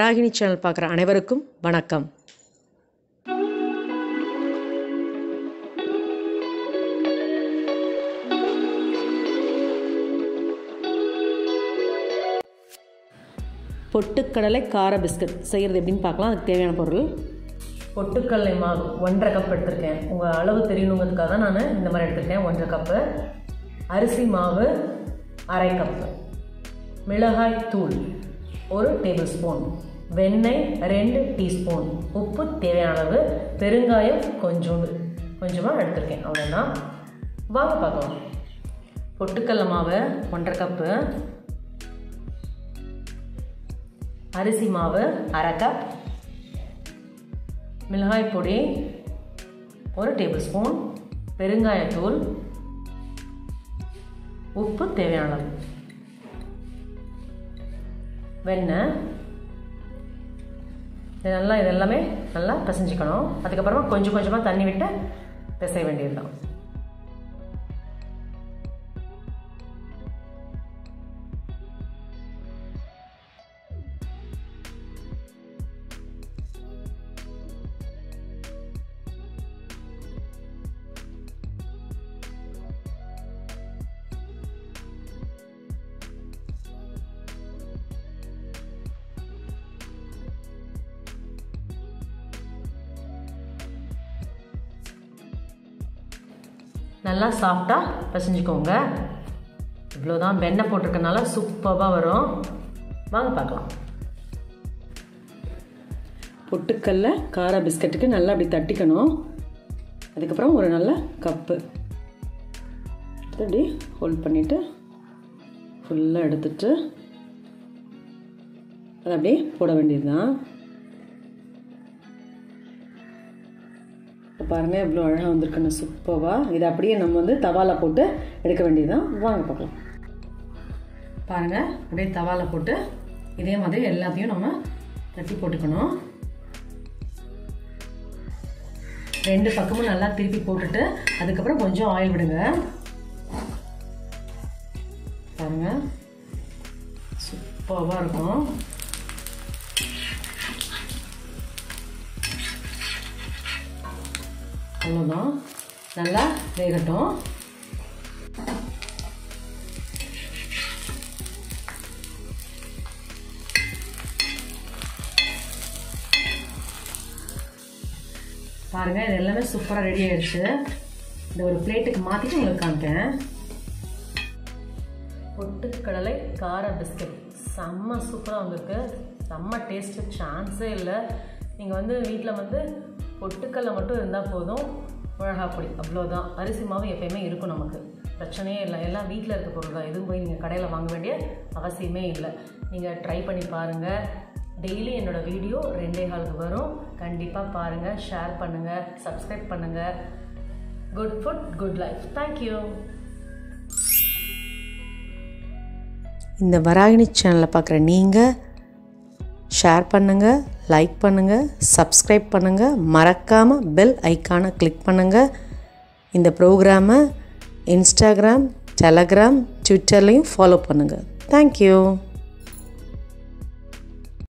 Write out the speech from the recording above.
Varahini channel பார்க்குற அனைவருக்கும் வணக்கம் பொட்டுக்கடலை கார பிஸ்கட் செய்கிறது எப்படின்னு பார்க்கலாம் அதுக்கு தேவையான பொருள் பொட்டுக்கடலை மாவு ஒன்றரை கப் எடுத்திருக்கேன் உங்கள் அளவு தெரியணுங்கிறதுக்காக தான் நான் இந்த மாதிரி எடுத்திருக்கேன் ஒன்றரை கப்பு அரிசி மாவு அரை கப்பு மிளகாய் தூள் ஒரு டேபிள் ஸ்பூன் வெண்ணெய் ரெண்டு டீஸ்பூன் உப்பு தேவையான அளவு பெருங்காயம் கொஞ்சோண்டு கொஞ்சமாக எடுத்திருக்கேன் அவ்வளோதான் வாங்க பார்க்கலாம் பொட்டுக்கடலை மாவு ஒன்றரை கப்பு அரிசி மாவு அரை கப் மிளகாய் பொடி ஒரு டேபிள் ஸ்பூன் பெருங்காயத்தூள் உப்பு தேவையான அளவு வெண்ணெய் இது நல்லா இது எல்லாமே நல்லா பிசைஞ்சிக்கணும் அதுக்கப்புறமா கொஞ்சம் கொஞ்சமாக தண்ணி விட்டு பிசைய வேண்டியது தான் நல்லா சாஃப்டாக பிசைஞ்சுக்கோங்க இவ்வளோதான் வெண்ணெய் போட்டிருக்கனால சூப்பராக வரும் வாங்க பார்க்கலாம் பொட்டுக்கல்ல கார பிஸ்கட்டுக்கு நல்லா அப்படி தட்டிக்கணும் அதுக்கப்புறம் ஒரு நல்ல கப்பு அப்படி ஹோல்ட் பண்ணிவிட்டு ஃபுல்லாக எடுத்துட்டு அதை அப்படியே போட வேண்டியது தான் இப்போ பாருங்கள் எவ்வளோ அழகாக வந்திருக்குன்னு சூப்பராக இதை அப்படியே நம்ம வந்து தவாவில் போட்டு எடுக்க வேண்டியது தான் வாங்க பார்க்கலாம் பாருங்கள் அப்படியே தவாவில் போட்டு இதே மாதிரி எல்லாத்தையும் நம்ம தட்டி போட்டுக்கணும் ரெண்டு பக்கமும் நல்லா திருப்பி போட்டுட்டு அதுக்கப்புறம் கொஞ்சம் ஆயில் விடுங்க பாருங்க சூப்பராக இருக்கும் அவ்வளோதான் நல்லா வேகட்டும் பாருங்கள் இது எல்லாமே சூப்பராக ரெடி ஆயிடுச்சு இந்த ஒரு பிளேட்டுக்கு மாற்றிட்டு உங்களுக்கு காமிக்கிறேன் பொட்டுக்கடலை கார பிஸ்கட் செம்ம சூப்பராக வந்திருக்கு செம்ம டேஸ்ட்டு சான்ஸே இல்லை நீங்கள் வந்து வீட்டில் வந்து பொட்டுக்கடலை மட்டும் இருந்தால் போதும் மிளகா பொடி அவ்வளோதான் அரிசி மாவு எப்பயுமே இருக்கும் நமக்கு பிரச்சனையே இல்லை எல்லாம் வீட்டில் இருக்க பொருள் தான் எதுவும் போய் நீங்கள் கடையில் வாங்க வேண்டிய அவசியமே இல்லை நீங்கள் ட்ரை பண்ணி பாருங்கள் டெய்லி என்னோடய வீடியோ ரெண்டே காலுக்கு வரும் கண்டிப்பாக பாருங்கள் ஷேர் பண்ணுங்கள் சப்ஸ்கிரைப் பண்ணுங்கள் good food good life thank you இந்த வராகினி சேனலை பார்க்குற நீங்கள் ஷேர் பண்ணுங்கள் லைக் பண்ணுங்கள் சப்ஸ்கிரைப் பண்ணுங்கள் மறக்காமல் பெல் ஐக்கானை கிளிக் பண்ணுங்கள் இந்த ப்ரோக்ராமை இன்ஸ்டாகிராம் டெலகிராம் ட்விட்டர்லேயும் ஃபாலோ பண்ணுங்கள் தேங்க்யூ